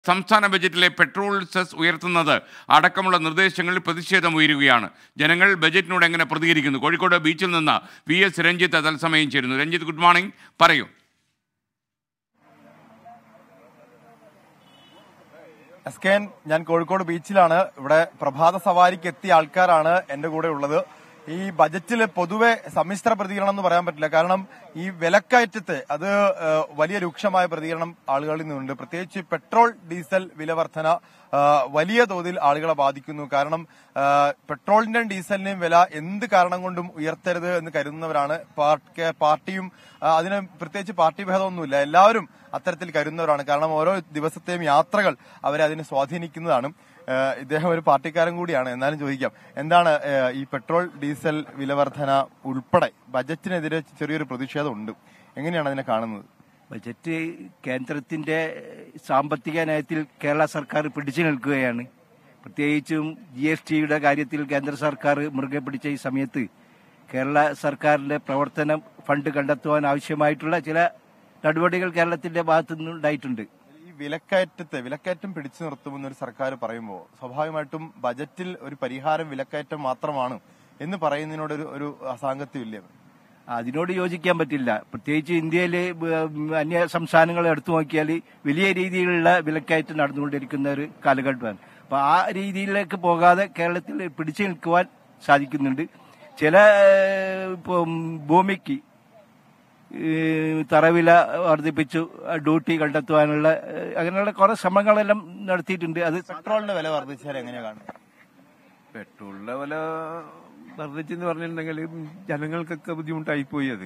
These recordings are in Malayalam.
സംസ്ഥാന ബജറ്റിലെ പെട്രോൾ സെസ് ഉയർത്തുന്നത് അടക്കമുള്ള നിർദ്ദേശങ്ങളിൽ പ്രതിഷേധം ഉയരുകയാണ് ജനങ്ങൾ ബജറ്റിനോട് എങ്ങനെ പ്രതികരിക്കുന്നു കോഴിക്കോട് ബീച്ചിൽ നിന്ന് വി എസ് രഞ്ജിത്ത് തത്സമയം ചേരുന്നു രഞ്ജിത്ത് ഗുഡ് മോർണിംഗ് പറയൂ എസ് കെ എൻ ഞാൻ കോഴിക്കോട് ബീച്ചിലാണ് ഇവിടെ പ്രഭാത സവാരിക്ക് എത്തിയ ആൾക്കാരാണ് എന്റെ കൂടെ ഉള്ളത് ഈ ബജറ്റിൽ പൊതുവെ സമ്മിശ്ര പ്രതികരണം എന്ന് പറയാൻ പറ്റില്ല കാരണം ഈ വിലക്കയറ്റത്തെ അത് ഏഹ്, വലിയ രൂക്ഷമായ പ്രതികരണം ആളുകളിൽ നിന്നുണ്ട് പ്രത്യേകിച്ച് പെട്രോൾ ഡീസൽ വില വർധന ഏഹ്, വലിയ തോതിൽ ആളുകളെ ബാധിക്കുന്നു കാരണം ഏഹ്, പെട്രോളിന്റെയും ഡീസലിന്റെയും വില എന്ത് കാരണം കൊണ്ടും ഉയർത്തരുത് എന്ന് കരുതുന്നവരാണ് പാർട്ടി- പാർട്ടിയും ആ, അതിന് പ്രത്യേകിച്ച് പാർട്ടി ഭേദമൊന്നുമില്ല എല്ലാവരും അത്തരത്തിൽ കരുതുന്നവരാണ് കാരണം ഓരോ ദിവസത്തെയും യാത്രകൾ അവരെ അതിനെ സ്വാധീനിക്കുന്നതാണ് ഏഹ് ഇദ്ദേഹം ഒരു പാർട്ടിക്കാരൻ കൂടിയാണ് എന്നാലും ചോദിക്കാം എന്താണ് ഏഹ് ഈ പെട്രോൾ ഡീസൽ വിലവർധന ഉൾപ്പെടെ ബജറ്റിനെതിരെ ചെറിയൊരു പ്രതിഷേധം ഉണ്ട് എങ്ങനെയാണ് അതിനെ കാണുന്നത് ബജറ്റ് കേന്ദ്രത്തിന്റെ സാമ്പത്തിക നയത്തിൽ കേരള സർക്കാർ പിടിച്ചു നിൽക്കുകയാണ് പ്രത്യേകിച്ചും ജി എസ് ടിയുടെ കാര്യത്തിൽ കേന്ദ്ര സർക്കാർ മുറുകെ പിടിച്ച ഈ സമയത്ത് കേരള സർക്കാരിന്റെ പ്രവർത്തനം ഫണ്ട് കണ്ടെത്തുവാൻ ആവശ്യമായിട്ടുള്ള ചില നടപടികൾ കേരളത്തിന്റെ ഭാഗത്തു നിന്നുണ്ടായിട്ടുണ്ട് ഈ വിലക്കയറ്റത്തെ വിലക്കയറ്റം പിടിച്ചു നിർത്തുമെന്ന് ഒരു സർക്കാർ പറയുമ്പോൾ സ്വാഭാവികമായിട്ടും ബജറ്റിൽ ഒരു പരിഹാരം വിലക്കയറ്റം മാത്രമാണ് എന്ന് പറയുന്നതിനോട് ഒരു ഒരു അസാംഗത്യമില്ലേ അതിനോട് യോജിക്കാൻ പറ്റില്ല പ്രത്യേകിച്ച് ഇന്ത്യയിലെ ഉം, അന്യ സംസ്ഥാനങ്ങളെ എടുത്തു നോക്കിയാൽ വലിയ രീതിയിലുള്ള വിലക്കയറ്റം നടന്നുകൊണ്ടിരിക്കുന്ന ഒരു കാലഘട്ടമാണ് അപ്പൊ ആ രീതിയിലേക്ക് പോകാതെ കേരളത്തിൽ പിടിച്ചു നിൽക്കുവാൻ സാധിക്കുന്നുണ്ട് ചില ഏഹ്, ഇപ്പം ഭൂമിക്ക് ഏഹ്, തറവില വർദ്ധിപ്പിച്ചു ഡ്യൂട്ടി കണ്ടെത്തുവാനുള്ള ഏഹ്, അങ്ങനെയുള്ള കുറെ ശ്രമങ്ങളെല്ലാം നടത്തിയിട്ടുണ്ട് അത് പെട്രോളിന്റെ വില വർദ്ധിച്ചാൽ എങ്ങനെയാ കാണുന്നത് പെട്രോളിന്റെ വില വർദ്ധിച്ചെന്ന് പറഞ്ഞിട്ടുണ്ടെങ്കിൽ ജനങ്ങൾക്കൊക്കെ ബുദ്ധിമുട്ടായി പോയി അത്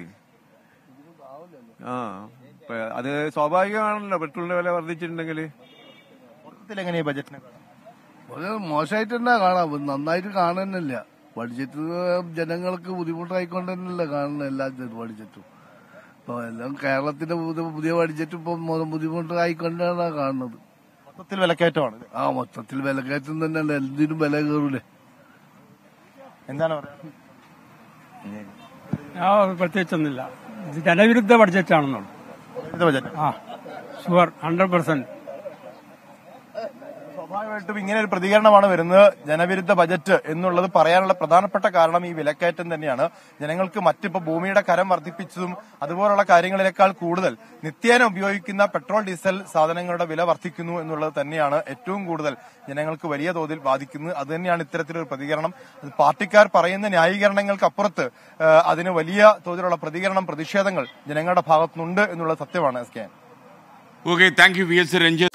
ആ ഇപ്പൊ അത് സ്വാഭാവികമാണല്ലോ പെട്രോളിന്റെ വില വർദ്ധിച്ചിട്ടുണ്ടെങ്കിൽ മൊത്തത്തിൽ എങ്ങനെയാ ബജറ്റിനെ വളരെ മോശമായിട്ട് തന്നെ കാണാം നന്നായിട്ട് കാണുന്നില്ല ബഡ്ജറ്റ് ജനങ്ങൾക്ക് ബുദ്ധിമുട്ടായിക്കൊണ്ട് തന്നെയല്ല കാണുന്നത് എല്ലാ ബഡ്ജറ്റും ഇപ്പൊ എല്ലാം കേരളത്തിന്റെ പുതിയ പുതിയ ബഡ്ജറ്റ് ഇപ്പൊ മൊ- ബുദ്ധിമുട്ടായിക്കൊണ്ടാണ് കാണുന്നത് മൊത്തത്തിൽ വിലക്കയറ്റമാണ് ഇത്. ആ മൊത്തത്തിൽ വിലക്കയറ്റം തന്നെയല്ല എന്തിനും വില കയറൂലേ എന്താണ് പറയുക ആ പ്രത്യേകിച്ചൊന്നുമില്ല ഇത് ജനവിരുദ്ധ ബഡ്ജറ്റാണെന്നുള്ളു ഇത് ബജറ്റ് ആ ഷുവർ ഹൺഡ്രഡ് പെർസെന്റ് സ്വാഭാവികമായിട്ടും ഇങ്ങനെ ഒരു പ്രതികരണമാണ് വരുന്നത് ജനവിരുദ്ധ ബജറ്റ് എന്നുള്ളത് പറയാനുള്ള പ്രധാനപ്പെട്ട കാരണം ഈ വിലക്കയറ്റം തന്നെയാണ് ജനങ്ങൾക്ക് മറ്റിപ്പോ ഭൂമിയുടെ കരം വർദ്ധിപ്പിച്ചതും അതുപോലുള്ള കാര്യങ്ങളിനേക്കാൾ കൂടുതൽ നിത്യേന ഉപയോഗിക്കുന്ന പെട്രോൾ ഡീസൽ സാധനങ്ങളുടെ വില വർദ്ധിക്കുന്നു എന്നുള്ളത് തന്നെയാണ് ഏറ്റവും കൂടുതൽ ജനങ്ങൾക്ക് വലിയ തോതിൽ ബാധിക്കുന്നത് അത് തന്നെയാണ് ഇത്തരത്തിലൊരു പ്രതികരണം അത് പാർട്ടിക്കാർ പറയുന്ന ന്യായീകരണങ്ങൾക്ക് അപ്പുറത്ത് ആ, അതിന് വലിയ തോതിലുള്ള പ്രതികരണം പ്രതിഷേധങ്ങൾ ജനങ്ങളുടെ ഭാഗത്തുനിന്നുണ്ട് എന്നുള്ളത് സത്യമാണ് S K okay thank you V S Ranjith